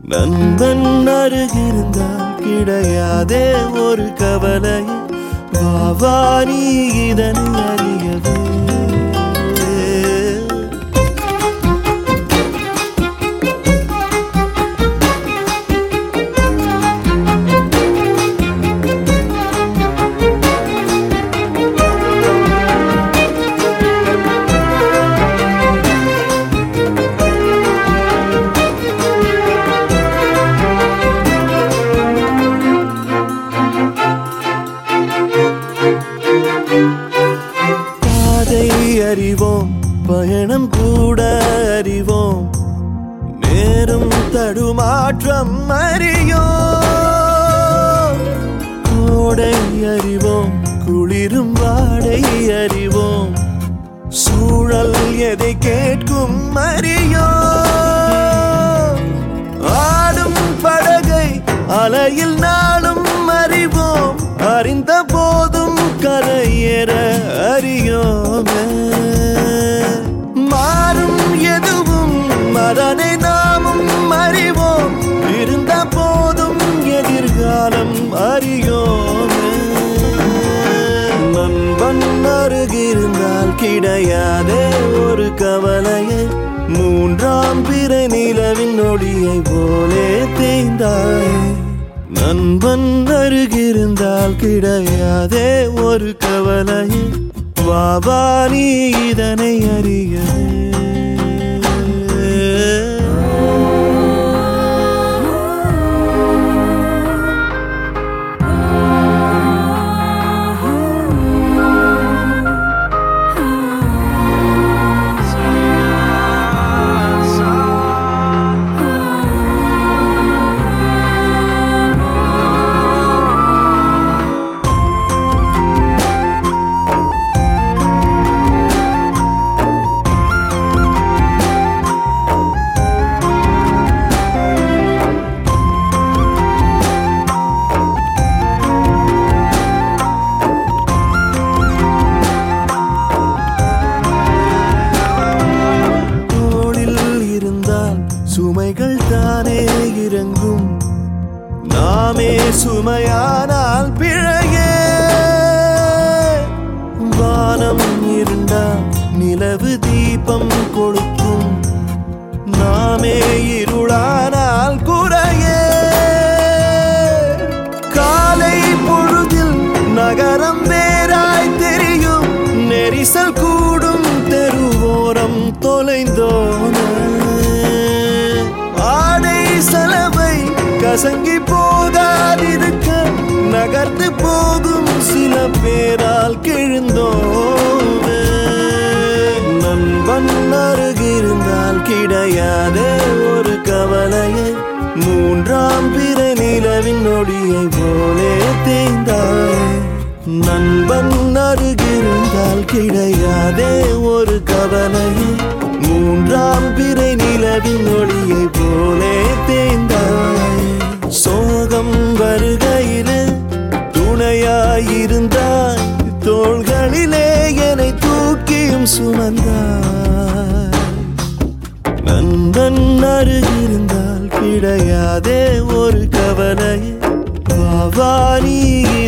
நண்பன் அருகிருந்தால் கிடையாதே ஒரு கவலை வாவா நீ இதனை அறியவே பாதை அறிவோம் பயணம் கூட அறிவோம் நேரும் தடுமாற்றம் அறியோம் கோடை அறிவோம் குளிரும் வாடை அறிவோம் சூழல் எதை கேட்கும் அறியோம் ஆடும் படகை அலையில் நாளும் அறிவோம் அறிந்த போதும் கரையேற அறியோமே மாறும் எதுவும் மதனை நாமும் அறிவோம் இருந்த போதும் எதிர்காலம் அறியோமே நண்பன் அருகிருந்தால் கிடையாதே ஒரு கவலையை மூன்றாம் பிற நிலவின் ஒளியை போலே தேய்ந்தாய் நண்பன் அருகிருந்தால் கிடையாதே ஒரு கவலையை வாவா நீ இதனை அறியவே தோளில் இருந்தால் சுமைகள் தானே இறங்கும் நாமே சுமையானால் பிழையே வானம் இருந்தால் நிலவு தீபம் கொளுத்தும் நாமே இருளானால் குறையே காலை பொழுதில் நகரம் வேறாய் தெரியும் நெரிசல் கூடும் தெருவோரம் தொலைந்தோன ஆடை சலவை கசங்கி போகாதிருக்க நகர்ந்து போகும் சில பேரால் கிழிந்தோமே நண்பன் அருகிருந்தால் கிடையாதே ஒரு கவலையை மூன்றாம் பிற நிலவின் நொடியை போலே தேய்ந்தாய் நண்பன் அருகிருந்தால் கிடையாதே ஒரு கவலையை மூன்றாம் பிறை நிலவின் ஒளியை போலே தேய்ந்தாய் சோகம் வருகையிலே துணையாயிருந்தாய் தோள்களிலே என்னை தூக்கியும் சுமந்தாய் நண்பன் அருகிருந்தால் கிடையாதே ஒரு கவலை வாவா நீ